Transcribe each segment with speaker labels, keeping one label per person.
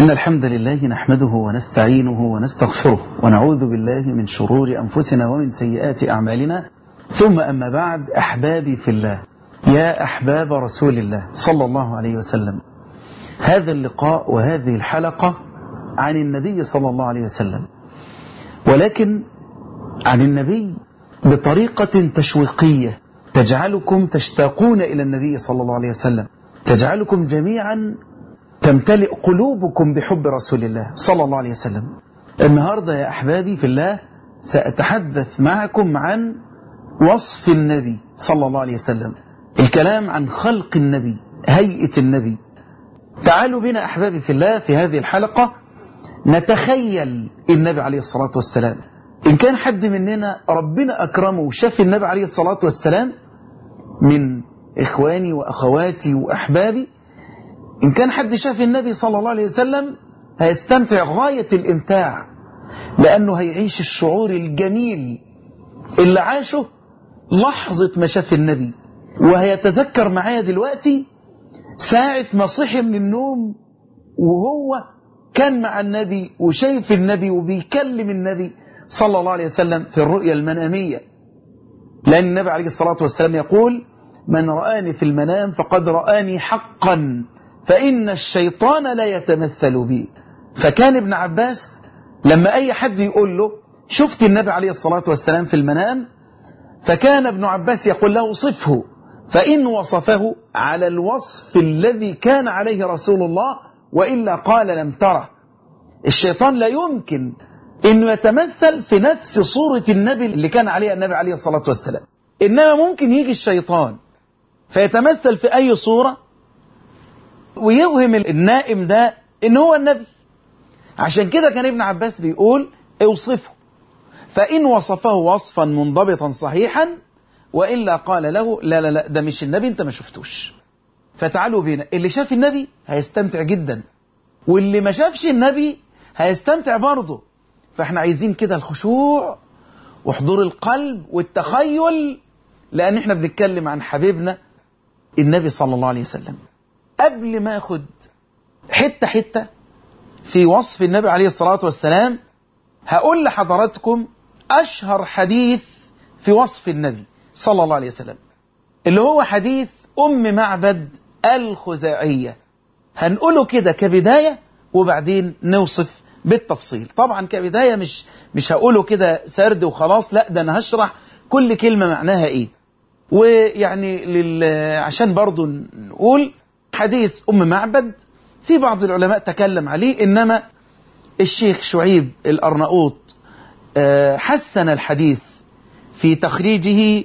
Speaker 1: إن الحمد لله نحمده ونستعينه ونستغفره ونعوذ بالله من شرور أنفسنا ومن سيئات أعمالنا ثم أما بعد أحبابي في الله يا أحباب رسول الله صلى الله عليه وسلم هذا اللقاء وهذه الحلقة عن النبي صلى الله عليه وسلم ولكن عن النبي بطريقة تشويقية تجعلكم تشتاقون إلى النبي صلى الله عليه وسلم تجعلكم جميعا تمتلئ قلوبكم بحب رسول الله صلى الله عليه وسلم النهاردة يا أحبابي في الله سأتحدث معكم عن وصف النبي صلى الله عليه وسلم الكلام عن خلق النبي هيئة النبي تعالوا بنا أحبابي في الله في هذه الحلقة نتخيل النبي عليه الصلاة والسلام إن كان حد مننا ربنا أكرمه وشاف النبي عليه الصلاة والسلام من إخواني وأخواتي وأحبابي إن كان حد شاف النبي صلى الله عليه وسلم هيستمتع غاية الإمتاع لأنه هيعيش الشعور الجميل اللي عاشه لحظة ما شاف النبي وهيتذكر معايا دلوقتي ساعة ما صحي من النوم وهو كان مع النبي وشايف النبي وبيكلم النبي صلى الله عليه وسلم في الرؤيا المنامية لأن النبي عليه الصلاة والسلام يقول من رآني في المنام فقد رآني حقا فإن الشيطان لا يتمثل بي فكان ابن عباس لما أي حد يقول له شفت النبي عليه الصلاة والسلام في المنام فكان ابن عباس يقول له صفه فإن وصفه على الوصف الذي كان عليه رسول الله وإلا قال لم تره الشيطان لا يمكن انه يتمثل في نفس صورة النبي اللي كان عليها النبي عليه الصلاة والسلام انما ممكن يجي الشيطان فيتمثل في اي صورة ويوهم النائم ده ان هو النبي عشان كده كان ابن عباس بيقول اوصفه فان وصفه وصفا منضبطا صحيحا والا قال له لا لا لا ده مش النبي انت ما شفتوش فتعالوا بينا اللي شاف النبي هيستمتع جدا واللي ما شافش النبي هيستمتع برضه فاحنا عايزين كده الخشوع وحضور القلب والتخيل لان احنا بنتكلم عن حبيبنا النبي صلى الله عليه وسلم قبل ما اخد حته حته في وصف النبي عليه الصلاه والسلام هقول لحضراتكم اشهر حديث في وصف النبي صلى الله عليه وسلم اللي هو حديث ام معبد الخزاعيه هنقوله كده كبدايه وبعدين نوصف بالتفصيل طبعا كبداية مش مش هقوله كده سرد وخلاص لا ده انا هشرح كل كلمة معناها ايه ويعني لل... عشان برضو نقول حديث أم معبد في بعض العلماء تكلم عليه إنما الشيخ شعيب الأرناؤوط حسن الحديث في تخريجه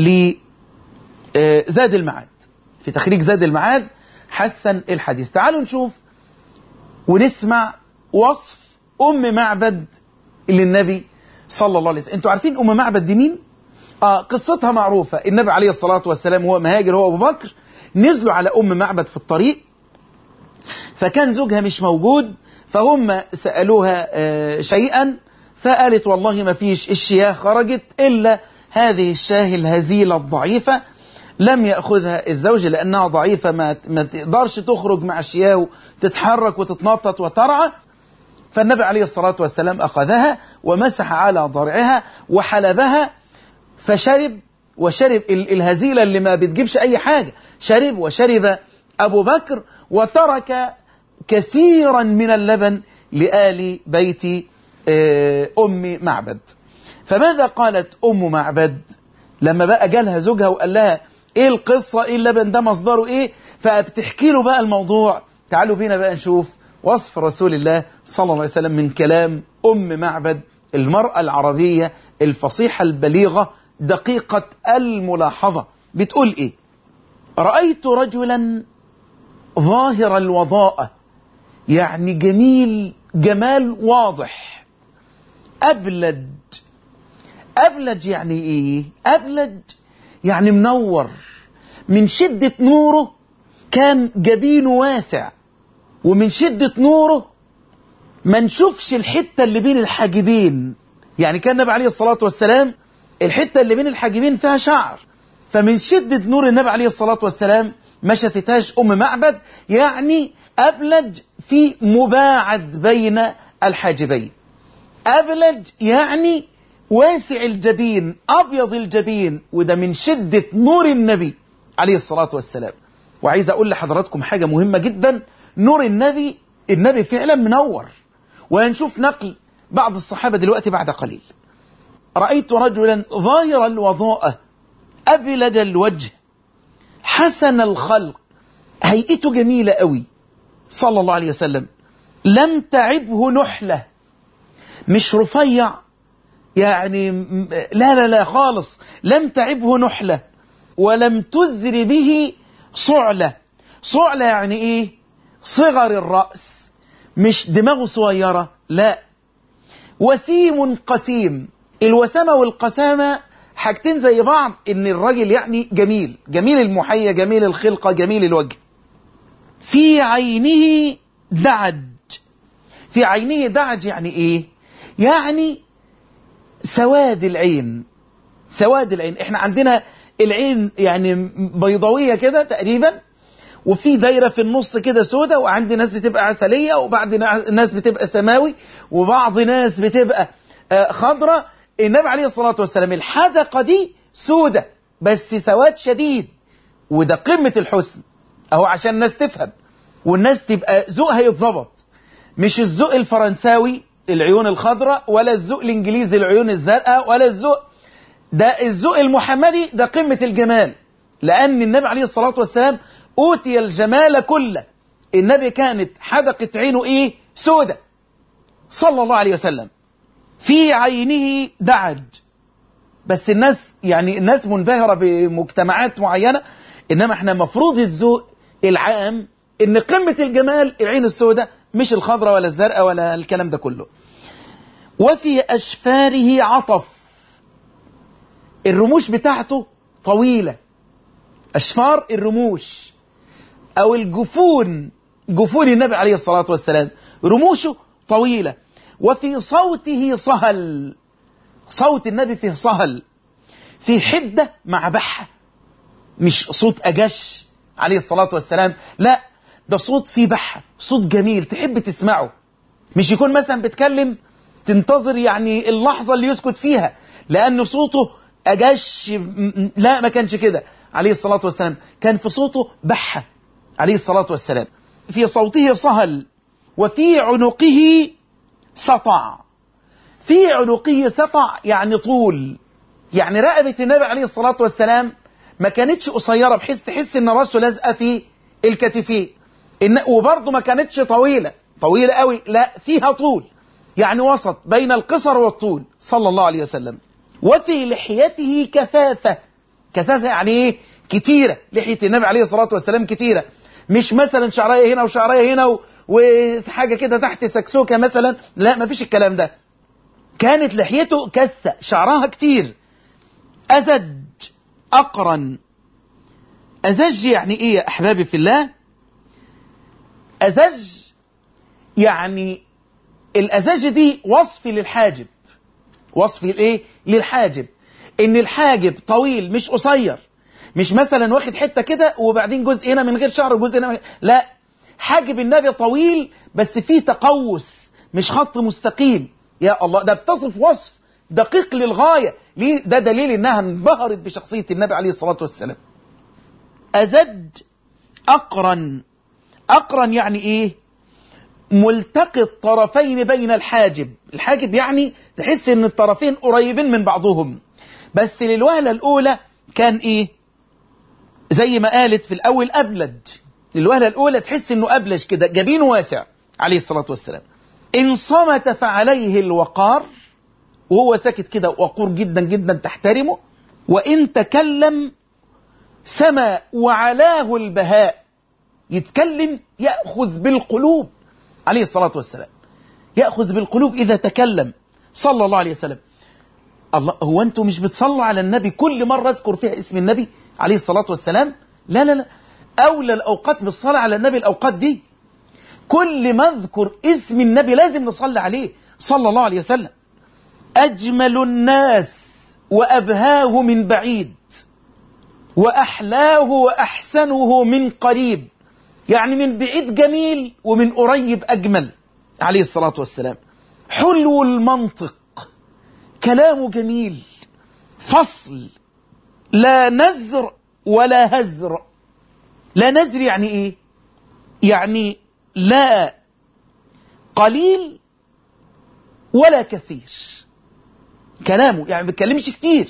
Speaker 1: لزاد المعاد في تخريج زاد المعاد حسن الحديث تعالوا نشوف ونسمع وصف أم معبد للنبي صلى الله عليه وسلم انتوا عارفين أم معبد دي مين؟ آه قصتها معروفة النبي عليه الصلاة والسلام هو مهاجر هو أبو بكر نزلوا على أم معبد في الطريق فكان زوجها مش موجود فهم سألوها آه شيئا فقالت والله ما فيش الشياه خرجت إلا هذه الشاه الهزيلة الضعيفة لم يأخذها الزوج لأنها ضعيفة ما, ما تقدرش تخرج مع الشياه تتحرك وتتنطط وترعى فالنبي عليه الصلاة والسلام أخذها ومسح على ضرعها وحلبها فشرب وشرب الهزيلة اللي ما بتجيبش أي حاجة شرب وشرب أبو بكر وترك كثيرا من اللبن لآل بيت أم معبد فماذا قالت أم معبد لما بقى جالها زوجها وقال لها ايه القصة ايه اللبن ده مصدره ايه فبتحكي له بقى الموضوع تعالوا بينا بقى نشوف وصف رسول الله صلى الله عليه وسلم من كلام أم معبد المرأة العربية الفصيحة البليغة دقيقة الملاحظة بتقول إيه رأيت رجلا ظاهر الوضاءة يعني جميل جمال واضح أبلج أبلج يعني إيه أبلج يعني منور من شدة نوره كان جبينه واسع ومن شدة نوره ما نشوفش الحتة اللي بين الحاجبين يعني كان النبي عليه الصلاة والسلام الحتة اللي بين الحاجبين فيها شعر فمن شدة نور النبي عليه الصلاة والسلام ما شافتهاش أم معبد يعني أبلج في مباعد بين الحاجبين أبلج يعني واسع الجبين أبيض الجبين وده من شدة نور النبي عليه الصلاة والسلام وعايز أقول لحضراتكم حاجة مهمة جدا نور النبي النبي فعلا منور وهنشوف نقل بعض الصحابة دلوقتي بعد قليل رأيت رجلا ظاهر الوضاءة أبلج الوجه حسن الخلق هيئته جميلة قوي صلى الله عليه وسلم لم تعبه نحلة مش رفيع يعني لا لا لا خالص لم تعبه نحلة ولم تزر به صعلة صعلة يعني ايه صغر الرأس مش دماغه صغيرة لا وسيم قسيم الوسامة والقسامة حاجتين زي بعض ان الراجل يعني جميل جميل المحية جميل الخلقة جميل الوجه في عينه دعج في عينه دعج يعني ايه يعني سواد العين سواد العين احنا عندنا العين يعني بيضاوية كده تقريبا وفي دايرة في النص كده سودة وعندي ناس بتبقى عسلية وبعد ناس بتبقى سماوي وبعض ناس بتبقى خضرة النبي عليه الصلاة والسلام الحدقة دي سودة بس سواد شديد وده قمة الحسن اهو عشان الناس تفهم والناس تبقى ذوقها يتظبط مش الذوق الفرنساوي العيون الخضراء ولا الذوق الانجليزي العيون الزرقاء ولا الذوق ده الذوق المحمدي ده قمة الجمال لأن النبي عليه الصلاة والسلام أوتي الجمال كله النبي كانت حدقة عينه إيه سودة صلى الله عليه وسلم في عينه دعج بس الناس يعني الناس منبهرة بمجتمعات معينة إنما احنا مفروض الذوق العام إن قمة الجمال العين السوداء مش الخضراء ولا الزرقاء ولا الكلام ده كله وفي أشفاره عطف الرموش بتاعته طويلة أشفار الرموش أو الجفون جفون النبي عليه الصلاة والسلام رموشه طويلة وفي صوته صهل صوت النبي فيه صهل في حدة مع بحة مش صوت أجش عليه الصلاة والسلام لا ده صوت فيه بحة صوت جميل تحب تسمعه مش يكون مثلا بتكلم تنتظر يعني اللحظة اللي يسكت فيها لأن صوته أجش لا ما كانش كده عليه الصلاة والسلام كان في صوته بحة عليه الصلاة والسلام في صوته صهل وفي عنقه سطع في عنقه سطع يعني طول يعني رقبة النبي عليه الصلاة والسلام ما كانتش قصيرة بحيث تحس ان راسه لازقة في الكتفين إن وبرضه ما كانتش طويلة طويلة قوي لا فيها طول يعني وسط بين القصر والطول صلى الله عليه وسلم وفي لحيته كثافة كثافة يعني ايه كتيرة لحية النبي عليه الصلاة والسلام كتيرة مش مثلا شعرايه هنا وشعرايه هنا و... وحاجة كده تحت سكسوكة مثلا لا ما فيش الكلام ده كانت لحيته كثة شعرها كتير أزج أقرن أزج يعني إيه يا أحبابي في الله أزج يعني الأزج دي وصف للحاجب وصف الايه للحاجب ان الحاجب طويل مش قصير مش مثلا واخد حتة كده وبعدين جزء هنا من غير شعر وجزء هنا من... لا حاجب النبي طويل بس فيه تقوس مش خط مستقيم يا الله ده بتصف وصف دقيق للغاية ليه ده دليل انها انبهرت بشخصية النبي عليه الصلاة والسلام أزج أقرن أقرن يعني إيه ملتقي الطرفين بين الحاجب الحاجب يعني تحس ان الطرفين قريبين من بعضهم بس للوهلة الأولى كان إيه زي ما قالت في الأول أبلج للوهلة الأولى تحس انه أبلج كده جبين واسع عليه الصلاة والسلام إن صمت فعليه الوقار وهو ساكت كده وقور جدا جدا تحترمه وإن تكلم سما وعلاه البهاء يتكلم يأخذ بالقلوب عليه الصلاة والسلام يأخذ بالقلوب إذا تكلم صلى الله عليه وسلم الله هو أنتم مش بتصلوا على النبي كل مرة أذكر فيها اسم النبي عليه الصلاة والسلام لا لا لا أولى الأوقات بالصلاة على النبي الأوقات دي كل ما اذكر اسم النبي لازم نصلي عليه صلى الله عليه وسلم أجمل الناس وأبهاه من بعيد وأحلاه وأحسنه من قريب يعني من بعيد جميل ومن قريب أجمل عليه الصلاة والسلام حلو المنطق كلامه جميل فصل لا نزر ولا هزر لا نزر يعني ايه يعني لا قليل ولا كثير كلامه يعني ما بيتكلمش كتير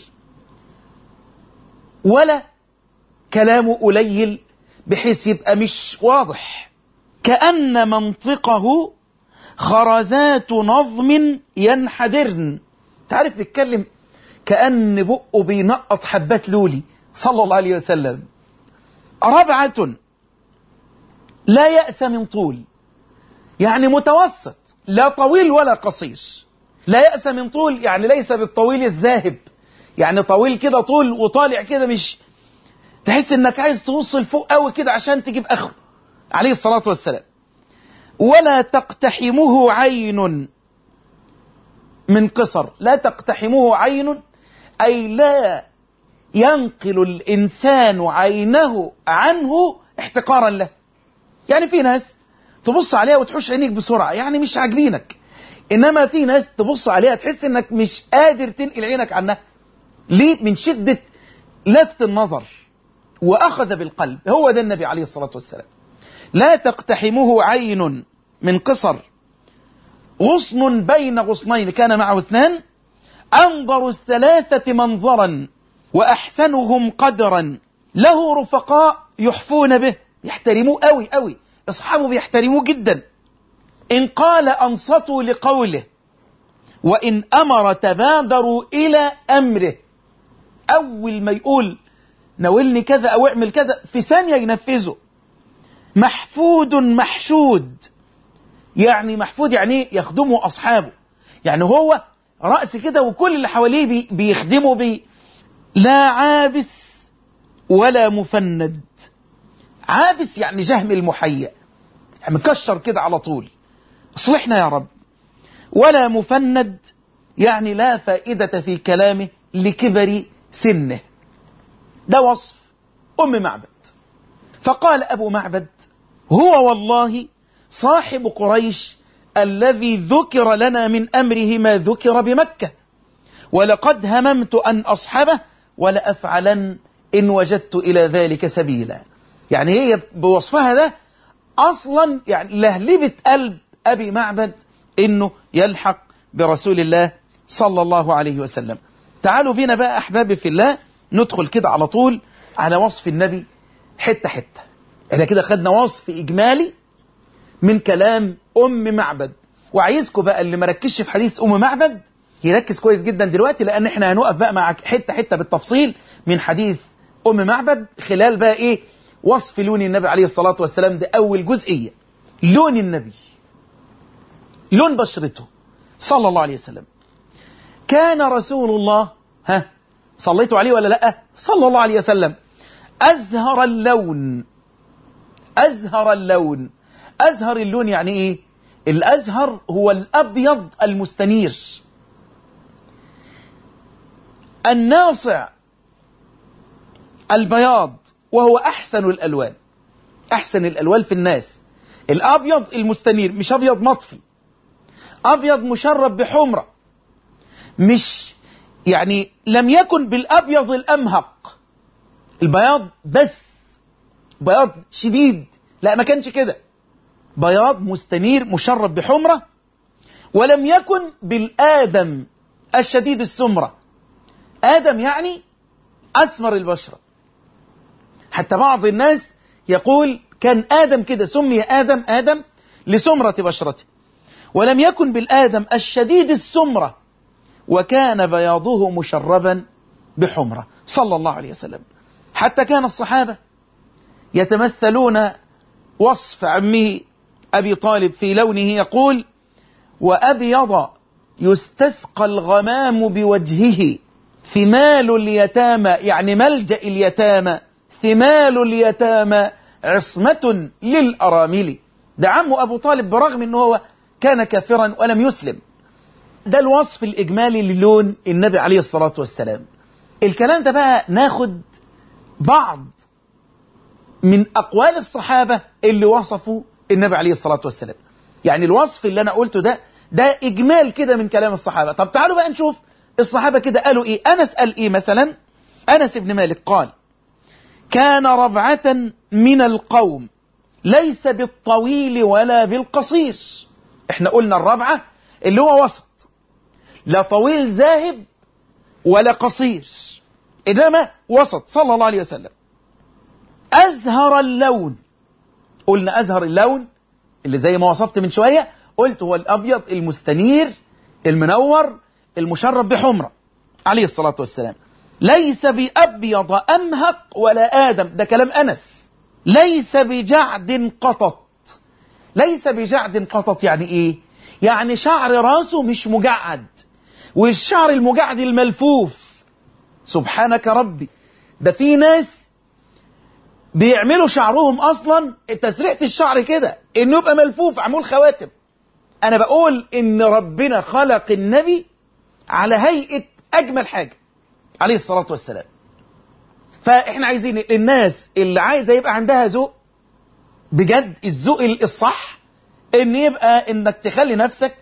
Speaker 1: ولا كلامه قليل بحيث يبقى مش واضح كأن منطقه خرزات نظم ينحدرن تعرف بيتكلم كأن بقه بينقط حبات لولي صلى الله عليه وسلم ربعة لا يأس من طول يعني متوسط لا طويل ولا قصير لا يأس من طول يعني ليس بالطويل الذاهب يعني طويل كده طول وطالع كده مش تحس انك عايز توصل فوق قوي كده عشان تجيب اخره عليه الصلاة والسلام ولا تقتحمه عين من قصر لا تقتحمه عين أي لا ينقل الإنسان عينه عنه احتقارا له يعني في ناس تبص عليها وتحوش عينيك بسرعة يعني مش عاجبينك إنما في ناس تبص عليها تحس إنك مش قادر تنقل عينك عنها ليه من شدة لفت النظر وأخذ بالقلب هو ده النبي عليه الصلاة والسلام لا تقتحمه عين من قصر غصن بين غصنين كان معه اثنان أنظر الثلاثة منظرا وأحسنهم قدرا له رفقاء يحفون به يحترموه قوي قوي أصحابه بيحترموه جدا إن قال أنصتوا لقوله وإن أمر تبادروا إلى أمره أول ما يقول ناولني كذا أو اعمل كذا في ثانية ينفذه محفود محشود يعني محفود يعني يخدمه أصحابه يعني هو رأس كده وكل اللي حواليه بي بيخدمه بي لا عابس ولا مفند عابس يعني جهم المحيا يعني مكشر كده على طول اصلحنا يا رب ولا مفند يعني لا فائدة في كلامه لكبر سنه ده وصف أم معبد فقال أبو معبد هو والله صاحب قريش الذي ذكر لنا من أمره ما ذكر بمكة ولقد هممت أن أصحبه ولأفعلن إن وجدت إلى ذلك سبيلا يعني هي بوصفها ده أصلا يعني لهلبة قلب أبي معبد إنه يلحق برسول الله صلى الله عليه وسلم تعالوا بينا بقى أحبابي في الله ندخل كده على طول على وصف النبي حتة حتة احنا كده خدنا وصف إجمالي من كلام أم معبد وعايزكم بقى اللي مركزش في حديث أم معبد يركز كويس جدا دلوقتي لأن احنا هنقف بقى مع حتة حتة بالتفصيل من حديث أم معبد خلال بقى إيه وصف لون النبي عليه الصلاة والسلام ده أول جزئية لون النبي لون بشرته صلى الله عليه وسلم كان رسول الله ها صليتوا عليه ولا لا صلى الله عليه وسلم أزهر اللون أزهر اللون أزهر اللون يعني إيه الأزهر هو الأبيض المستنير الناصع البياض وهو أحسن الألوان أحسن الألوان في الناس الأبيض المستنير مش أبيض مطفي أبيض مشرب بحمرة مش يعني لم يكن بالأبيض الأمهق البياض بس بياض شديد لا ما كانش كده بياض مستنير مشرب بحمرة ولم يكن بالآدم الشديد السمرة آدم يعني أسمر البشرة حتى بعض الناس يقول كان آدم كده سمي آدم آدم لسمرة بشرته ولم يكن بالآدم الشديد السمرة وكان بياضه مشربا بحمرة صلى الله عليه وسلم حتى كان الصحابة يتمثلون وصف عمه أبي طالب في لونه يقول وأبيض يستسقى الغمام بوجهه ثمال اليتامى يعني ملجأ اليتامى ثمال اليتامى عصمة للأرامل ده عمه أبو طالب برغم أنه هو كان كافرا ولم يسلم ده الوصف الإجمالي للون النبي عليه الصلاة والسلام الكلام ده بقى ناخد بعض من أقوال الصحابة اللي وصفوا النبي عليه الصلاة والسلام يعني الوصف اللي أنا قلته ده ده إجمال كده من كلام الصحابة طب تعالوا بقى نشوف الصحابة كده قالوا إيه أنس قال إيه مثلا أنس بن مالك قال كان ربعة من القوم ليس بالطويل ولا بالقصير احنا قلنا الربعة اللي هو وسط لا طويل ذاهب ولا قصير إنما وسط صلى الله عليه وسلم أزهر اللون قلنا أزهر اللون اللي زي ما وصفت من شوية قلت هو الأبيض المستنير المنور المشرب بحمرة عليه الصلاة والسلام ليس بأبيض أمهق ولا آدم ده كلام أنس ليس بجعد قطط ليس بجعد قطط يعني إيه يعني شعر راسه مش مجعد والشعر المجعد الملفوف سبحانك ربي ده في ناس بيعملوا شعرهم اصلا تسريحه الشعر كده انه يبقى ملفوف عمول خواتم انا بقول ان ربنا خلق النبي على هيئه اجمل حاجه عليه الصلاه والسلام فاحنا عايزين الناس اللي عايزه يبقى عندها ذوق بجد الذوق الصح ان يبقى انك تخلي نفسك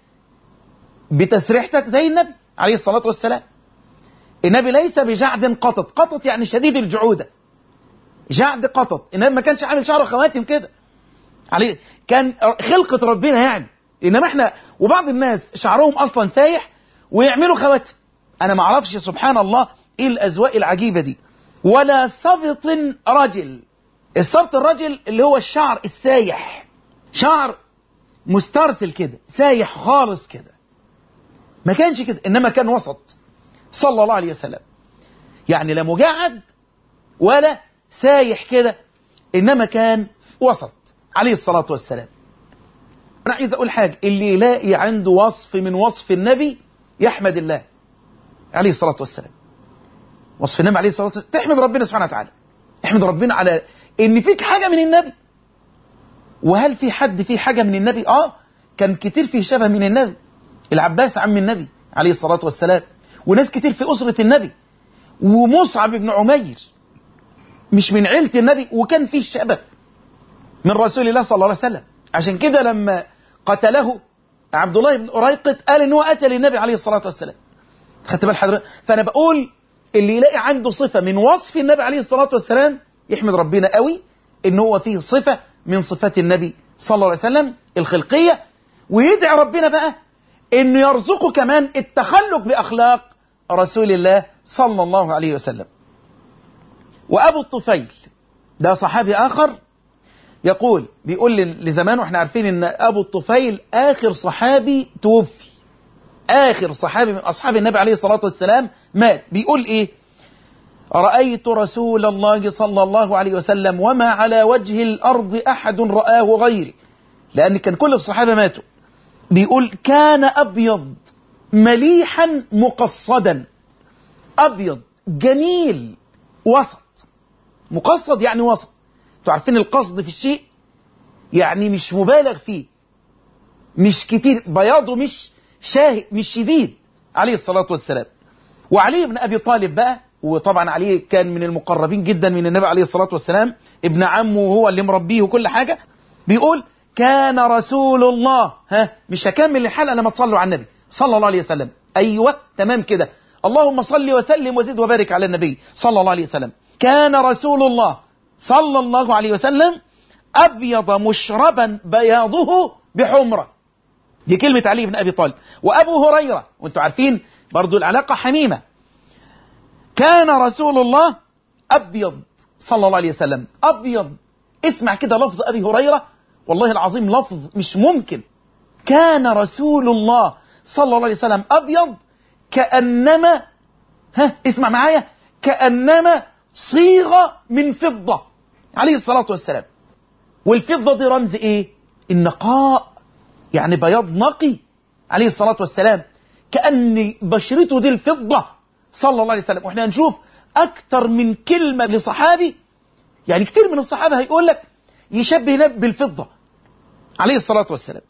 Speaker 1: بتسريحتك زي النبي عليه الصلاه والسلام النبي ليس بجعد قطط قطط يعني شديد الجعوده جعد قطط النبي ما كانش عامل شعره خواتم كده عليه كان خلقة ربنا يعني انما احنا وبعض الناس شعرهم اصلا سايح ويعملوا خواتم انا ما اعرفش سبحان الله ايه الاذواق العجيبة دي ولا سبط رجل السبط الرجل اللي هو الشعر السايح شعر مسترسل كده سايح خالص كده ما كانش كده انما كان وسط صلى الله عليه وسلم يعني لا مجعد ولا سايح كده إنما كان وسط عليه الصلاة والسلام أنا عايز أقول حاجة اللي يلاقي عنده وصف من وصف النبي يحمد الله عليه الصلاة والسلام وصف النبي عليه الصلاة والسلام تحمد ربنا سبحانه وتعالى احمد ربنا على إن فيك حاجة من النبي وهل في حد فيه حاجة من النبي آه كان كتير فيه شبه من النبي العباس عم النبي عليه الصلاة والسلام وناس كتير في أسرة النبي ومصعب بن عمير مش من عيلة النبي وكان فيه شبه من رسول الله صلى الله عليه وسلم عشان كده لما قتله عبد الله بن أريقط قال إن هو قتل النبي عليه الصلاة والسلام خدت بال حضرتك فأنا بقول اللي يلاقي عنده صفة من وصف النبي عليه الصلاة والسلام يحمد ربنا قوي إن هو فيه صفة من صفات النبي صلى الله عليه وسلم الخلقية ويدعي ربنا بقى إنه يرزقه كمان التخلق بأخلاق رسول الله صلى الله عليه وسلم وأبو الطفيل ده صحابي آخر يقول بيقول لزمان واحنا عارفين ان أبو الطفيل آخر صحابي توفي آخر صحابي من أصحاب النبي عليه الصلاة والسلام مات بيقول إيه رأيت رسول الله صلى الله عليه وسلم وما على وجه الأرض أحد رآه غيري لأن كان كل الصحابة ماتوا بيقول كان أبيض مليحا مقصدا أبيض جميل وسط مقصد يعني وسط انتوا عارفين القصد في الشيء يعني مش مبالغ فيه مش كتير بياضه مش شاهق مش شديد عليه الصلاة والسلام وعلي بن أبي طالب بقى وطبعا علي كان من المقربين جدا من النبي عليه الصلاة والسلام ابن عمه وهو اللي مربيه وكل حاجة بيقول كان رسول الله ها مش هكمل الحلقة لما تصلوا على النبي صلى الله عليه وسلم أيوة تمام كده اللهم صل وسلم وزد وبارك على النبي صلى الله عليه وسلم كان رسول الله صلى الله عليه وسلم أبيض مشربا بياضه بحمرة دي كلمة علي بن أبي طالب وأبو هريرة وانتم عارفين برضو العلاقة حميمة كان رسول الله أبيض صلى الله عليه وسلم أبيض اسمع كده لفظ أبي هريرة والله العظيم لفظ مش ممكن كان رسول الله صلى الله عليه وسلم أبيض كأنما ها اسمع معايا كأنما صيغة من فضة عليه الصلاة والسلام والفضة دي رمز ايه النقاء يعني بياض نقي عليه الصلاة والسلام كأن بشرته دي الفضة صلى الله عليه وسلم واحنا هنشوف أكتر من كلمة لصحابي يعني كتير من الصحابة هيقول لك يشبه نب بالفضة عليه الصلاة والسلام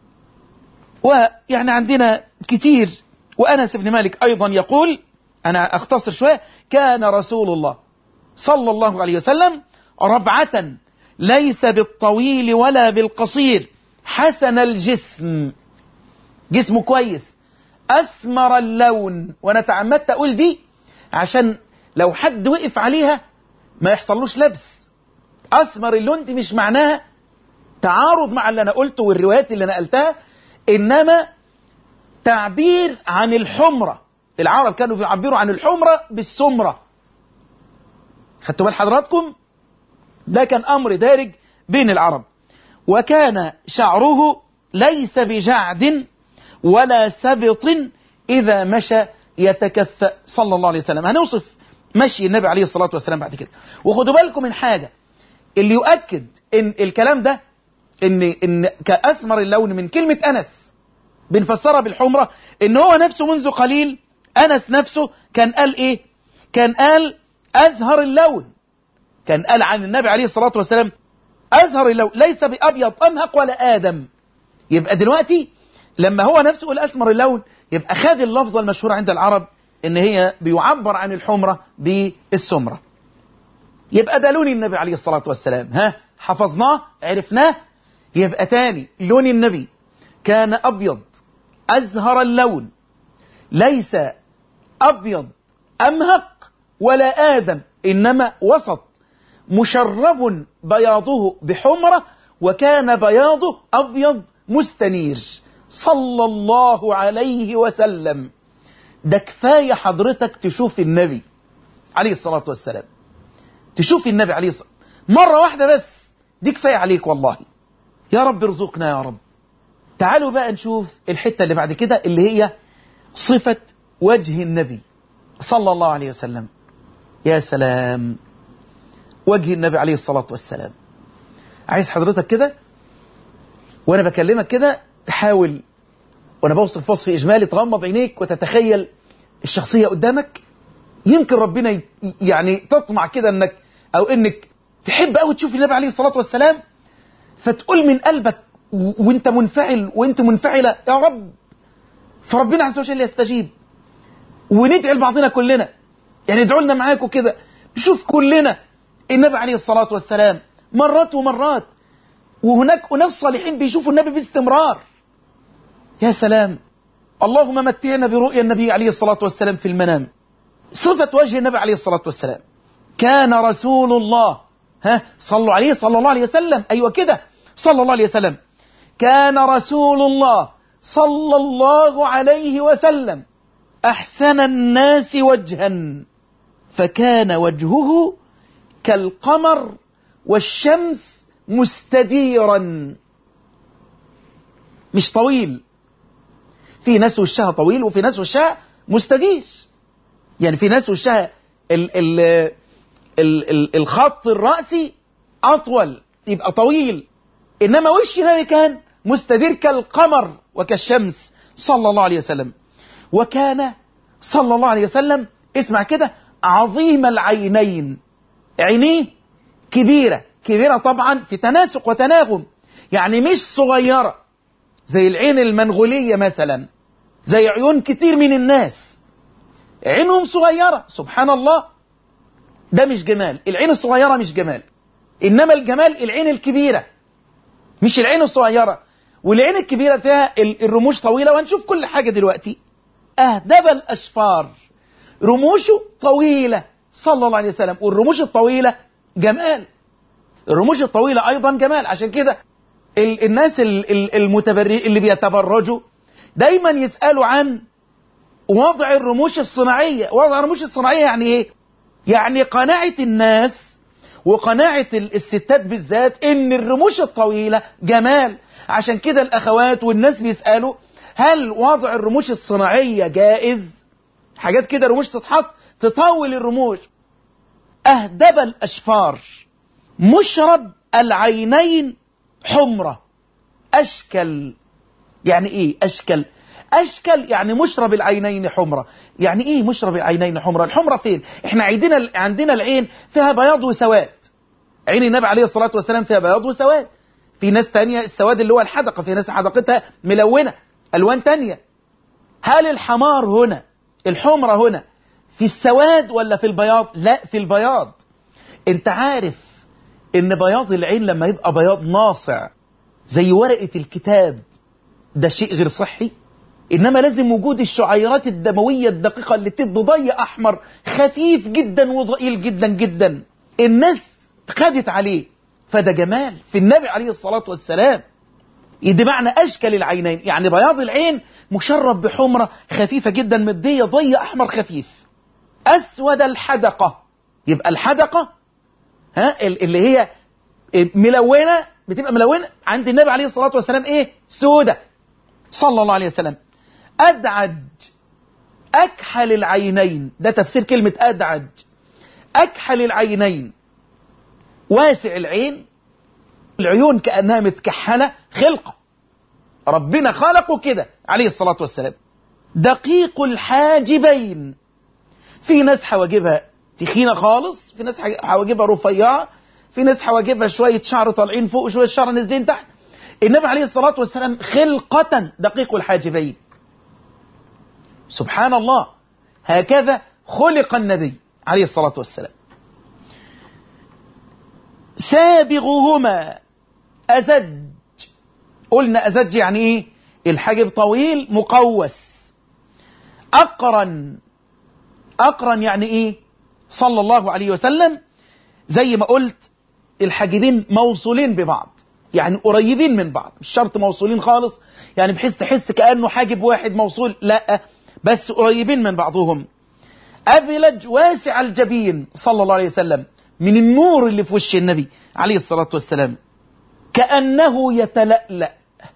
Speaker 1: ويعني عندنا كتير وأنس بن مالك أيضا يقول أنا أختصر شوية كان رسول الله صلى الله عليه وسلم ربعة ليس بالطويل ولا بالقصير حسن الجسم جسمه كويس أسمر اللون وأنا تعمدت أقول دي عشان لو حد وقف عليها ما يحصلوش لبس أسمر اللون دي مش معناها تعارض مع اللي أنا قلته والروايات اللي نقلتها إنما تعبير عن الحمرة العرب كانوا بيعبروا عن الحمرة بالسمرة خدتوا بال حضراتكم ده كان أمر دارج بين العرب وكان شعره ليس بجعد ولا سبط إذا مشى يتكفأ صلى الله عليه وسلم هنوصف مشي النبي عليه الصلاة والسلام بعد كده وخدوا بالكم من حاجة اللي يؤكد إن الكلام ده إن, إن كأسمر اللون من كلمة أنس بنفسرها بالحمرة إن هو نفسه منذ قليل أنس نفسه كان قال إيه كان قال أزهر اللون كان قال عن النبي عليه الصلاة والسلام أزهر اللون ليس بأبيض أمهق ولا آدم يبقى دلوقتي لما هو نفسه يقول أسمر اللون يبقى خد اللفظة المشهورة عند العرب إن هي بيعبر عن الحمرة بالسمرة يبقى ده لون النبي عليه الصلاة والسلام ها حفظناه عرفناه يبقى تاني لون النبي كان أبيض أزهر اللون ليس أبيض أمهق ولا آدم إنما وسط مشرب بياضه بحمرة وكان بياضه أبيض مستنير صلى الله عليه وسلم ده كفاية حضرتك تشوف النبي عليه الصلاة والسلام تشوف النبي عليه الصلاة مرة واحدة بس دي كفاية عليك والله يا رب ارزقنا يا رب تعالوا بقى نشوف الحتة اللي بعد كده اللي هي صفة وجه النبي صلى الله عليه وسلم يا سلام وجه النبي عليه الصلاة والسلام عايز حضرتك كده وانا بكلمك كده تحاول وانا بوصف وصف اجمالي تغمض عينيك وتتخيل الشخصية قدامك يمكن ربنا يعني تطمع كده انك او انك تحب قوي تشوف النبي عليه الصلاة والسلام فتقول من قلبك وانت منفعل وانت منفعلة يا رب فربنا عز وجل يستجيب وندعي لبعضنا كلنا يعني ادعوا لنا معاكم كده نشوف كلنا النبي عليه الصلاة والسلام مرات ومرات وهناك أناس صالحين بيشوفوا النبي باستمرار يا سلام اللهم متعنا برؤيا النبي عليه الصلاة والسلام في المنام صفة وجه النبي عليه الصلاة والسلام كان رسول الله ها صلوا عليه صلى الله عليه وسلم أيوة كده صلى الله عليه وسلم كان رسول الله صلى الله عليه وسلم أحسن الناس وجها فكان وجهه كالقمر والشمس مستديرا مش طويل في ناس وشها طويل وفي ناس وشها مستدير يعني في ناس وشها ال ال ال ال الخط الرأسي أطول يبقى طويل إنما وش النبي كان مستدير كالقمر وكالشمس صلى الله عليه وسلم وكان صلى الله عليه وسلم اسمع كده عظيم العينين عينيه كبيرة كبيرة طبعا في تناسق وتناغم يعني مش صغيرة زي العين المنغولية مثلا زي عيون كتير من الناس عينهم صغيرة سبحان الله ده مش جمال العين الصغيرة مش جمال إنما الجمال العين الكبيرة مش العين الصغيرة والعين الكبيرة فيها الرموش طويلة وهنشوف كل حاجة دلوقتي أهدب الأشفار رموشه طويلة صلى الله عليه وسلم والرموش الطويلة جمال الرموش الطويلة أيضا جمال عشان كده الناس المتبرئ اللي بيتبرجوا دايما يسألوا عن وضع الرموش الصناعية وضع الرموش الصناعية يعني ايه يعني قناعة الناس وقناعة الستات بالذات ان الرموش الطويلة جمال عشان كده الاخوات والناس بيسألوا هل وضع الرموش الصناعية جائز حاجات كده رموش تتحط تطول الرموش اهدب الاشفار مشرب العينين حمرة اشكل يعني ايه اشكل اشكل يعني مشرب العينين حمرة يعني ايه مشرب العينين حمرة الحمرة فين احنا عندنا عندنا العين فيها بياض وسواد عين النبي عليه الصلاة والسلام فيها بياض وسواد في ناس تانية السواد اللي هو الحدقة في ناس حدقتها ملونة الوان تانية هل الحمار هنا الحمرة هنا في السواد ولا في البياض لا في البياض انت عارف إن بياض العين لما يبقى بياض ناصع زي ورقة الكتاب ده شيء غير صحي إنما لازم وجود الشعيرات الدموية الدقيقة اللي تدي ضي أحمر خفيف جدا وضئيل جدا جدا الناس خدت عليه فده جمال في النبي عليه الصلاة والسلام يدي معنى أشكل العينين يعني بياض العين مشرب بحمرة خفيفة جدا مدية ضي أحمر خفيف أسود الحدقة يبقى الحدقة ها اللي هي ملونة بتبقى ملونة عند النبي عليه الصلاة والسلام إيه سودة صلى الله عليه وسلم أدعج أكحل العينين ده تفسير كلمة أدعج أكحل العينين واسع العين العيون كأنها متكحلة خلقة ربنا خلقه كده عليه الصلاة والسلام دقيق الحاجبين في ناس حواجبها تخينة خالص في ناس حواجبها رفيعة في ناس حواجبها شوية شعر طالعين فوق وشوية شعر نازلين تحت النبي عليه الصلاة والسلام خلقة دقيق الحاجبين سبحان الله هكذا خلق النبي عليه الصلاة والسلام سابغهما أزج قلنا أزج يعني إيه الحاجب طويل مقوس أقرن أقرن يعني إيه صلى الله عليه وسلم زي ما قلت الحاجبين موصولين ببعض يعني قريبين من بعض مش شرط موصولين خالص يعني بحيث تحس كأنه حاجب واحد موصول لا بس قريبين من بعضهم أبلج واسع الجبين صلى الله عليه وسلم من النور اللي في وش النبي عليه الصلاة والسلام كأنه يتلألأ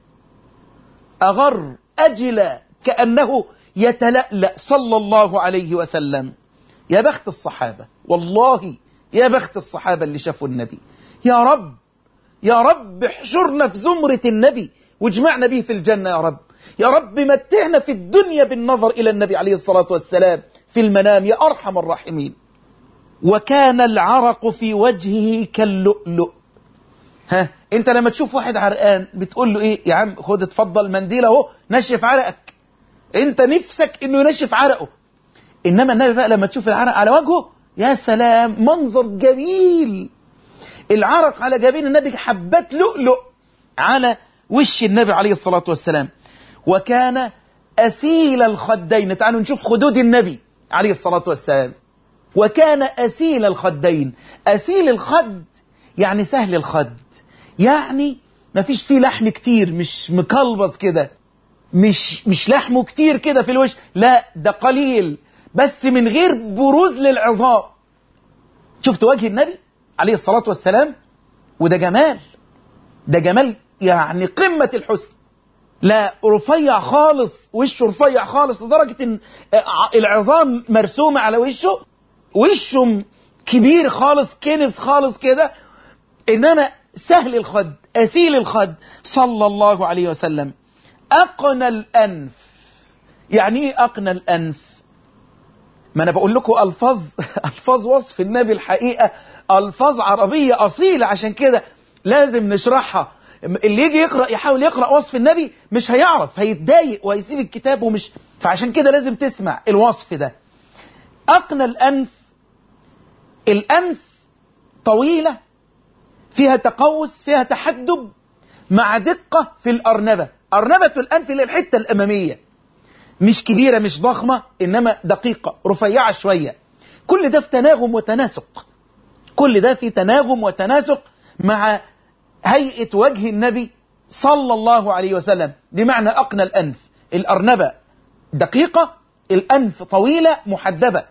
Speaker 1: أغر أجل كأنه يتلألأ صلى الله عليه وسلم يا بخت الصحابة والله يا بخت الصحابة اللي شافوا النبي يا رب يا رب احشرنا في زمرة النبي واجمعنا به في الجنة يا رب يا رب متعنا في الدنيا بالنظر إلى النبي عليه الصلاة والسلام في المنام يا أرحم الراحمين وكان العرق في وجهه كاللؤلؤ ها انت لما تشوف واحد عرقان بتقول له ايه يا عم خد اتفضل منديل اهو نشف عرقك انت نفسك انه ينشف عرقه انما النبي بقى لما تشوف العرق على وجهه يا سلام منظر جميل العرق على جبين النبي حبات لؤلؤ على وش النبي عليه الصلاة والسلام وكان أسيل الخدين تعالوا نشوف خدود النبي عليه الصلاة والسلام وكان أسيل الخدين أسيل الخد يعني سهل الخد يعني ما فيش فيه لحم كتير مش مكلبص كده مش مش لحمه كتير كده في الوش لا ده قليل بس من غير بروز للعظام شفت وجه النبي عليه الصلاة والسلام وده جمال ده جمال يعني قمة الحسن لا رفيع خالص وشه رفيع خالص لدرجة ان العظام مرسومة على وشه وشه كبير خالص كنس خالص كده انما سهل الخد اسيل الخد صلى الله عليه وسلم اقنى الانف يعني ايه اقنى الانف ما انا بقول لكم الفاظ الفاظ وصف النبي الحقيقه الفاظ عربيه اصيله عشان كده لازم نشرحها اللي يجي يقرا يحاول يقرا وصف النبي مش هيعرف هيتضايق وهيسيب الكتاب ومش فعشان كده لازم تسمع الوصف ده اقنى الانف الانف طويله فيها تقوس فيها تحدب مع دقه في الارنبه ارنبه الانف اللي الحته الاماميه مش كبيره مش ضخمه انما دقيقه رفيعه شويه كل ده في تناغم وتناسق كل ده في تناغم وتناسق مع هيئة وجه النبي صلى الله عليه وسلم بمعنى أقنى الأنف الأرنبة دقيقة الأنف طويلة محدبة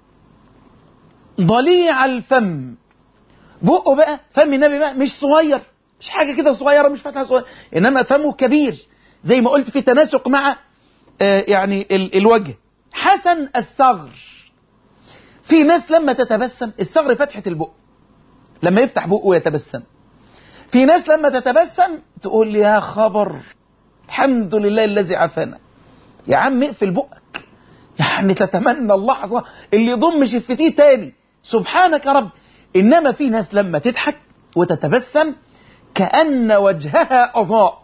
Speaker 1: ضليع الفم بقه بقى فم النبي بقى مش صغير مش حاجة كده صغيرة مش فتحة صغيرة إنما فمه كبير زي ما قلت في تناسق مع آه يعني ال الوجه حسن الثغر في ناس لما تتبسم الثغر فتحة البق لما يفتح بقه ويتبسم في ناس لما تتبسم تقول يا خبر الحمد لله الذي عافانا يا عم اقفل بقك يعني تتمنى اللحظة اللي يضم شفتيه تاني سبحانك يا رب إنما في ناس لما تضحك وتتبسم كأن وجهها أضاء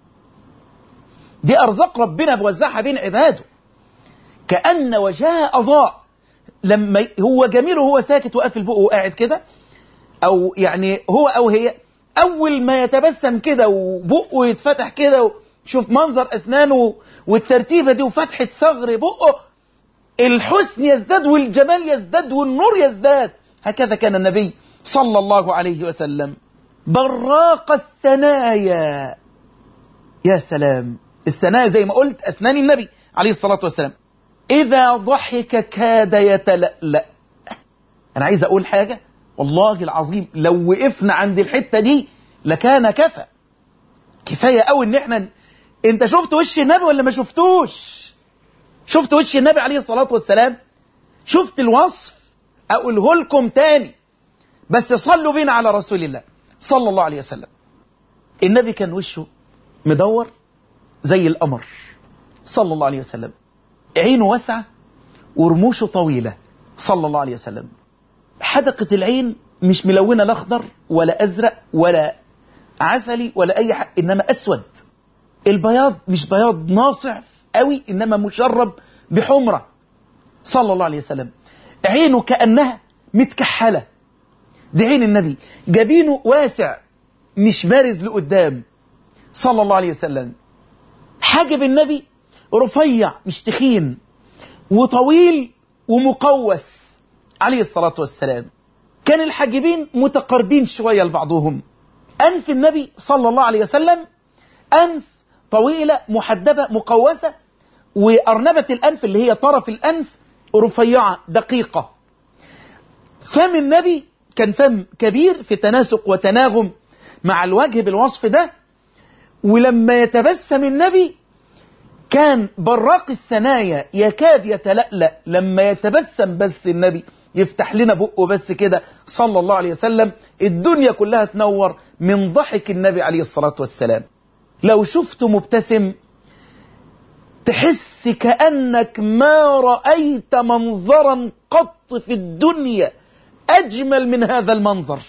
Speaker 1: دي أرزاق ربنا بوزعها بين عباده كأن وجهها أضاء لما هو جميل وهو ساكت وقافل بقه وقاعد كده أو يعني هو أو هي أول ما يتبسم كده وبقه يتفتح كده شوف منظر أسنانه والترتيبة دي وفتحة ثغر بقه الحسن يزداد والجمال يزداد والنور يزداد هكذا كان النبي صلى الله عليه وسلم براق الثنايا يا سلام الثنايا زي ما قلت أسنان النبي عليه الصلاة والسلام إذا ضحك كاد يتلألأ أنا عايز أقول حاجة والله العظيم لو وقفنا عند الحتة دي لكان كفى كفاية قوي ان احنا انت شفت وش النبي ولا ما شفتوش شفت وش النبي عليه الصلاة والسلام شفت الوصف اقوله لكم تاني بس صلوا بينا على رسول الله صلى الله عليه وسلم النبي كان وشه مدور زي القمر صلى الله عليه وسلم عينه واسعة ورموشه طويلة صلى الله عليه وسلم حدقة العين مش ملونة لا اخضر ولا أزرق ولا عسلي ولا أي حاجة إنما أسود البياض مش بياض ناصع قوي إنما مشرب بحمرة صلى الله عليه وسلم عينه كأنها متكحلة دي عين النبي جبينه واسع مش بارز لقدام صلى الله عليه وسلم حاجب النبي رفيع مش تخين وطويل ومقوس عليه الصلاة والسلام كان الحاجبين متقربين شوية لبعضهم أنف النبي صلى الله عليه وسلم أنف طويلة محدبة مقوسة وأرنبة الأنف اللي هي طرف الأنف رفيعة دقيقة فم النبي كان فم كبير في تناسق وتناغم مع الوجه بالوصف ده ولما يتبسم النبي كان براق الثنايا يكاد يتلألأ لما يتبسم بس النبي يفتح لنا بقه بس كده صلى الله عليه وسلم الدنيا كلها تنور من ضحك النبي عليه الصلاة والسلام لو شفته مبتسم تحس كأنك ما رأيت منظرا قط في الدنيا أجمل من هذا المنظر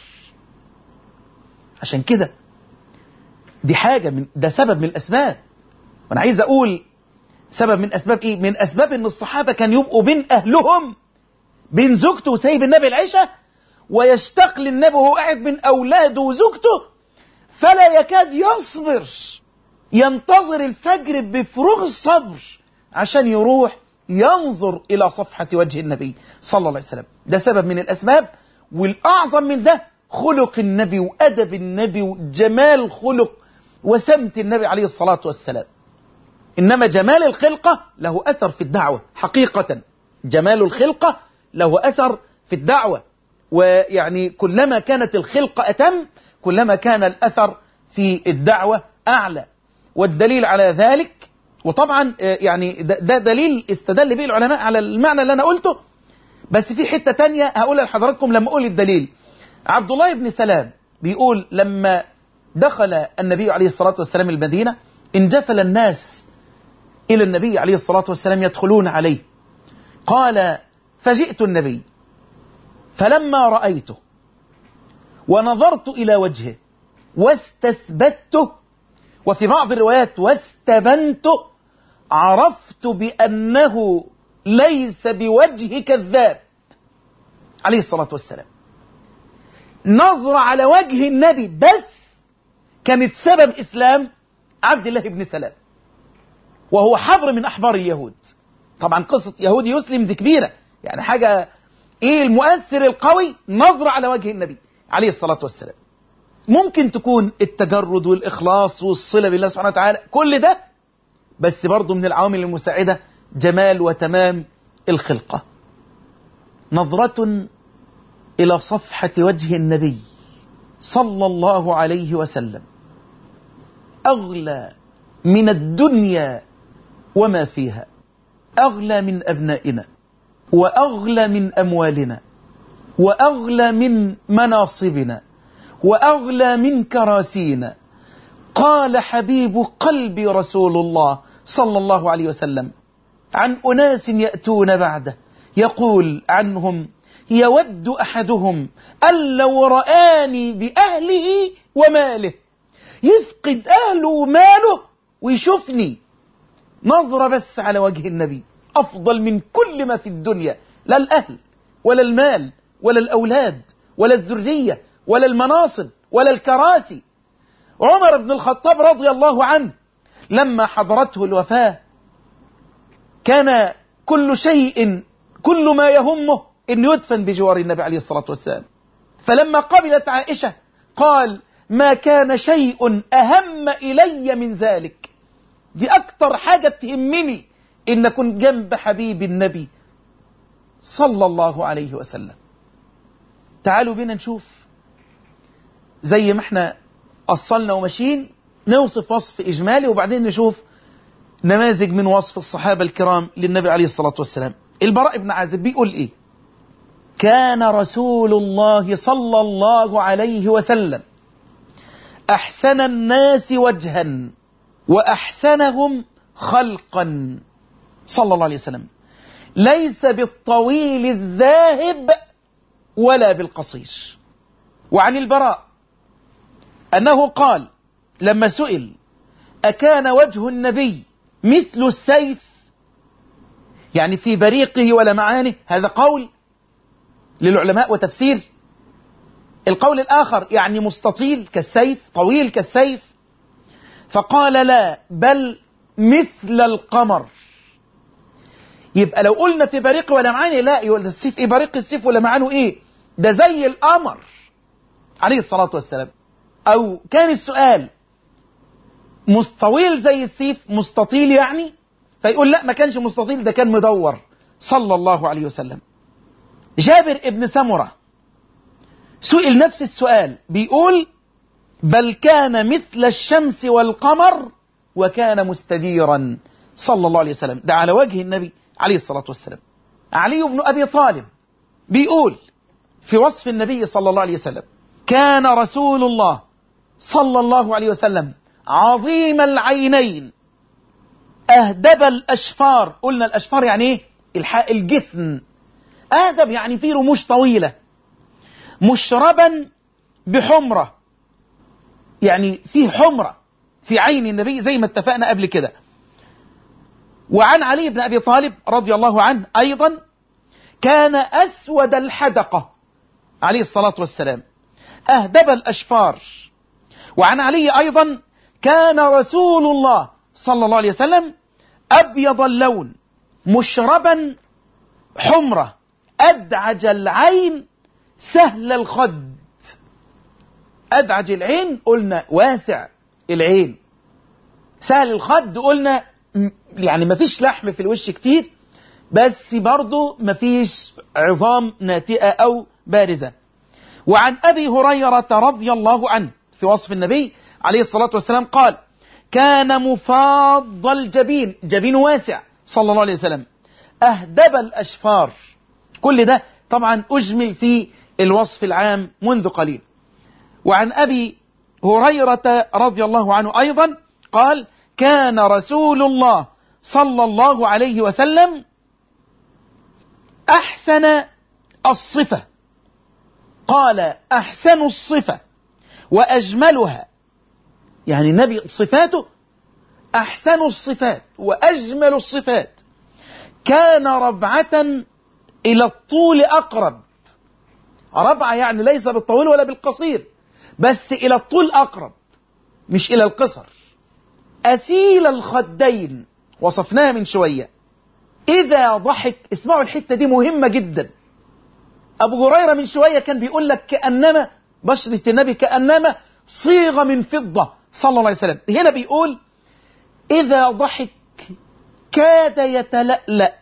Speaker 1: عشان كده دي حاجة من ده سبب من الأسباب وأنا عايز أقول سبب من أسباب إيه من أسباب أن الصحابة كان يبقوا بين أهلهم بين زوجته وسايب النبي العشاء ويشتاق للنبي وهو قاعد بين أولاده وزوجته فلا يكاد يصبر ينتظر الفجر بفروغ الصبر عشان يروح ينظر إلى صفحة وجه النبي صلى الله عليه وسلم ده سبب من الأسباب والأعظم من ده خلق النبي وأدب النبي وجمال خلق وسمت النبي عليه الصلاة والسلام إنما جمال الخلقة له أثر في الدعوة حقيقة جمال الخلقة له أثر في الدعوة ويعني كلما كانت الخلقة أتم كلما كان الأثر في الدعوة أعلى والدليل على ذلك وطبعا يعني ده دليل استدل به العلماء على المعنى اللي أنا قلته بس في حتة تانية هقولها لحضراتكم لما أقول الدليل عبد الله بن سلام بيقول لما دخل النبي عليه الصلاة والسلام المدينة انجفل الناس إلى النبي عليه الصلاة والسلام يدخلون عليه قال فجئت النبي فلما رأيته ونظرت إلى وجهه واستثبته وفي بعض الروايات واستبنته عرفت بأنه ليس بوجه كذاب عليه الصلاة والسلام نظرة على وجه النبي بس كانت سبب إسلام عبد الله بن سلام وهو حبر من أحبار اليهود طبعا قصة يهودي يسلم دي كبيرة يعني حاجة إيه المؤثر القوي نظرة على وجه النبي عليه الصلاة والسلام ممكن تكون التجرد والإخلاص والصلة بالله سبحانه وتعالى كل ده بس برضه من العوامل المساعدة جمال وتمام الخلقة نظرة إلى صفحة وجه النبي صلى الله عليه وسلم أغلى من الدنيا وما فيها أغلى من أبنائنا وأغلى من أموالنا وأغلى من مناصبنا وأغلى من كراسينا قال حبيب قلبي رسول الله صلى الله عليه وسلم عن أناس يأتون بعده يقول عنهم يود أحدهم أن لو رآني بأهله وماله يفقد أهله وماله ويشوفني نظرة بس على وجه النبي أفضل من كل ما في الدنيا لا الأهل ولا المال ولا الأولاد ولا الذرية ولا المناصب ولا الكراسي عمر بن الخطاب رضي الله عنه لما حضرته الوفاة كان كل شيء كل ما يهمه أن يدفن بجوار النبي عليه الصلاة والسلام فلما قبلت عائشة قال ما كان شيء أهم إلي من ذلك دي أكتر حاجة تهمني إن أكون جنب حبيب النبي صلى الله عليه وسلم تعالوا بينا نشوف زي ما احنا أصلنا وماشيين نوصف وصف إجمالي وبعدين نشوف نماذج من وصف الصحابة الكرام للنبي عليه الصلاة والسلام البراء بن عازب بيقول إيه كان رسول الله صلى الله عليه وسلم أحسن الناس وجها وأحسنهم خلقا صلى الله عليه وسلم ليس بالطويل الذاهب ولا بالقصير وعن البراء أنه قال لما سئل أكان وجه النبي مثل السيف يعني في بريقه ولمعانه هذا قول للعلماء وتفسير القول الآخر يعني مستطيل كالسيف طويل كالسيف فقال لا بل مثل القمر يبقى لو قلنا في بريق ولمعانه لا يقول السيف ايه بريق السيف ولمعانه ايه ده زي القمر عليه الصلاة والسلام او كان السؤال مستطيل زي السيف مستطيل يعني فيقول لا ما كانش مستطيل ده كان مدور صلى الله عليه وسلم جابر ابن سمرة سئل نفس السؤال بيقول بل كان مثل الشمس والقمر وكان مستديرا صلى الله عليه وسلم ده على وجه النبي عليه الصلاة والسلام علي بن أبي طالب بيقول في وصف النبي صلى الله عليه وسلم كان رسول الله صلى الله عليه وسلم عظيم العينين أهدب الأشفار قلنا الأشفار يعني إيه الحاء الجفن أهدب يعني فيه رموش طويلة مشربا بحمرة يعني فيه حمرة في عين النبي زي ما اتفقنا قبل كده وعن علي بن أبي طالب رضي الله عنه أيضا كان أسود الحدقة عليه الصلاة والسلام أهدب الأشفار وعن علي أيضا كان رسول الله صلى الله عليه وسلم أبيض اللون مشربا حمرة أدعج العين سهل الخد أدعج العين قلنا واسع العين سهل الخد قلنا يعني مفيش لحم في الوش كتير بس برضه مفيش عظام ناتئة أو بارزة وعن أبي هريرة رضي الله عنه في وصف النبي عليه الصلاة والسلام قال كان مفاض الجبين جبين واسع صلى الله عليه وسلم أهدب الأشفار كل ده طبعا أجمل في الوصف العام منذ قليل وعن أبي هريرة رضي الله عنه أيضا قال كان رسول الله صلى الله عليه وسلم أحسن الصفة قال أحسن الصفة وأجملها يعني النبي صفاته أحسن الصفات وأجمل الصفات كان ربعة إلى الطول أقرب ربعة يعني ليس بالطويل ولا بالقصير بس إلى الطول أقرب مش إلى القصر أسيل الخدين وصفناها من شوية إذا ضحك اسمعوا الحتة دي مهمة جدا أبو هريرة من شوية كان بيقول لك كأنما بشرة النبي كأنما صيغة من فضة صلى الله عليه وسلم هنا بيقول إذا ضحك كاد يتلألأ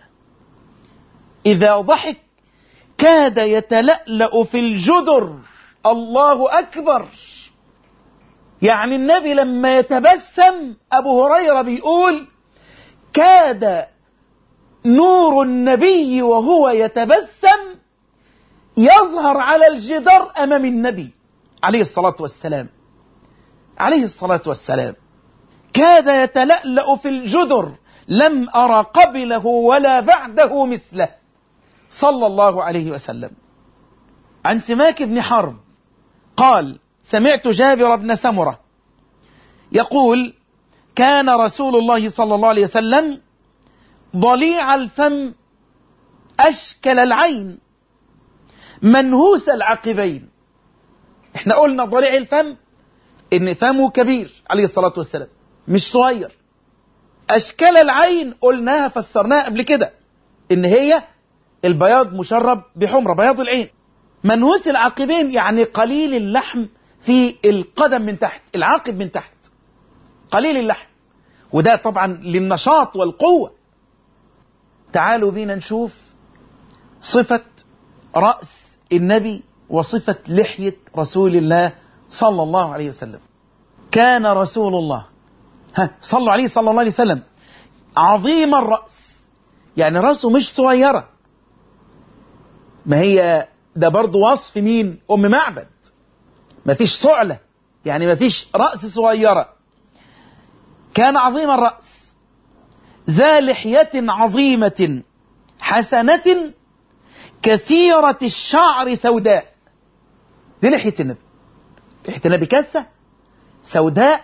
Speaker 1: إذا ضحك كاد يتلألأ في الجدر الله أكبر يعني النبي لما يتبسم أبو هريرة بيقول كاد نور النبي وهو يتبسم يظهر على الجدار أمام النبي عليه الصلاة والسلام عليه الصلاة والسلام كاد يتلألأ في الجدر لم أرى قبله ولا بعده مثله صلى الله عليه وسلم عن سماك بن حرب قال سمعت جابر بن سمرة يقول كان رسول الله صلى الله عليه وسلم ضليع الفم أشكل العين منهوس العقبين احنا قلنا ضليع الفم ان فمه كبير عليه الصلاة والسلام مش صغير اشكال العين قلناها فسرناها قبل كده ان هي البياض مشرب بحمرة بياض العين منوس العاقبين يعني قليل اللحم في القدم من تحت العاقب من تحت قليل اللحم وده طبعا للنشاط والقوة تعالوا بينا نشوف صفة رأس النبي وصفة لحية رسول الله صلى الله عليه وسلم كان رسول الله ها صلوا عليه صلى الله عليه وسلم عظيم الرأس يعني رأسه مش صغيرة ما هي ده برضه وصف مين أم معبد ما فيش صعلة يعني ما فيش رأس صغيرة كان عظيم الرأس ذا لحية عظيمة حسنة كثيرة الشعر سوداء دي لحية النبي لحية النبي كثة سوداء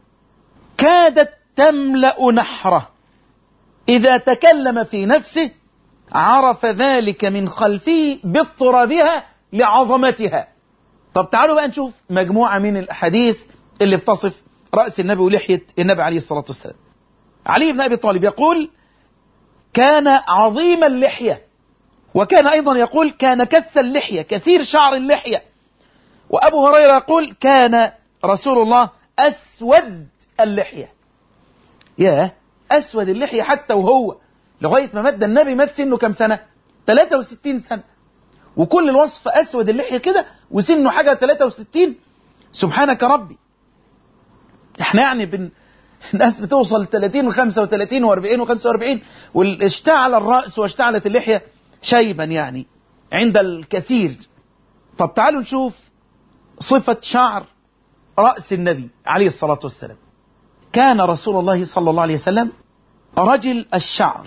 Speaker 1: كادت تملأ نحره إذا تكلم في نفسه عرف ذلك من خلفه باضطرابها لعظمتها طب تعالوا بقى نشوف مجموعة من الأحاديث اللي بتصف رأس النبي ولحية النبي عليه الصلاة والسلام علي بن أبي طالب يقول كان عظيم اللحية وكان أيضا يقول كان كث اللحية كثير شعر اللحية وأبو هريرة يقول كان رسول الله أسود اللحية يا أسود اللحية حتى وهو لغاية ما مد النبي مات سنه كم سنة 63 سنة وكل الوصف أسود اللحية كده وسنه حاجة 63 سبحانك ربي احنا يعني بن... الناس بتوصل 30 و35 و40 و45 واشتعل الرأس واشتعلت اللحية شيبا يعني عند الكثير طب تعالوا نشوف صفة شعر رأس النبي عليه الصلاة والسلام كان رسول الله صلى الله عليه وسلم رجل الشعر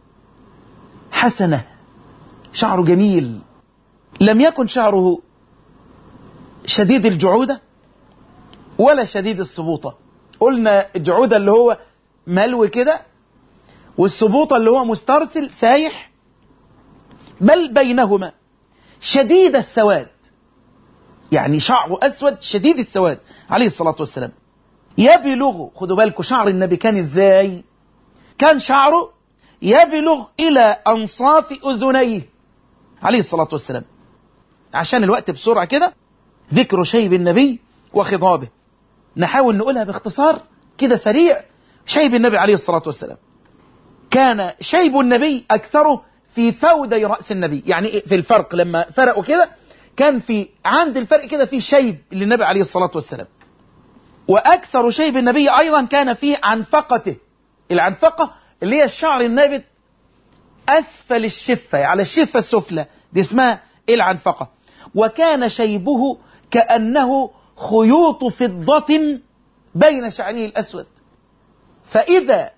Speaker 1: حسنة شعره جميل لم يكن شعره شديد الجعودة ولا شديد السبوطة قلنا الجعودة اللي هو ملو كده والسبوطة اللي هو مسترسل سايح بل بينهما شديد السواد يعني شعره أسود شديد السواد عليه الصلاة والسلام يبلغ خدوا بالكم شعر النبي كان ازاي كان شعره يبلغ إلى أنصاف أذنيه عليه الصلاة والسلام عشان الوقت بسرعة كده ذكر شيب النبي وخضابه نحاول نقولها باختصار كده سريع شيب النبي عليه الصلاة والسلام كان شيب النبي أكثره في فودي رأس النبي يعني في الفرق لما فرقوا كده كان في عند الفرق كده في شيب للنبي عليه الصلاة والسلام وأكثر شيب النبي أيضا كان في عنفقته العنفقة اللي هي الشعر النابت أسفل الشفة على الشفة السفلى دي اسمها العنفقة وكان شيبه كأنه خيوط فضة بين شعره الأسود فإذا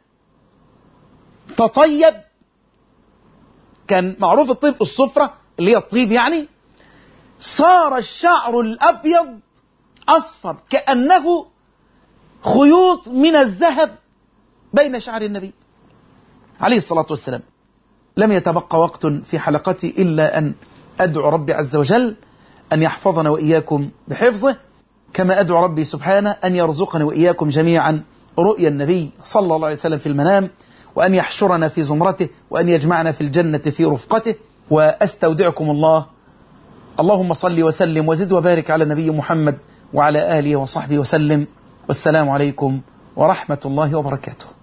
Speaker 1: تطيب كان معروف الطيب الصفرة اللي هي الطيب يعني صار الشعر الأبيض أصفر كأنه خيوط من الذهب بين شعر النبي عليه الصلاة والسلام لم يتبقى وقت في حلقتي إلا أن أدعو ربي عز وجل أن يحفظنا وإياكم بحفظه كما أدعو ربي سبحانه أن يرزقنا وإياكم جميعا رؤيا النبي صلى الله عليه وسلم في المنام وأن يحشرنا في زمرته وأن يجمعنا في الجنة في رفقته وأستودعكم الله اللهم صل وسلم وزد وبارك على نبي محمد وعلى آله وصحبه وسلم والسلام عليكم ورحمة الله وبركاته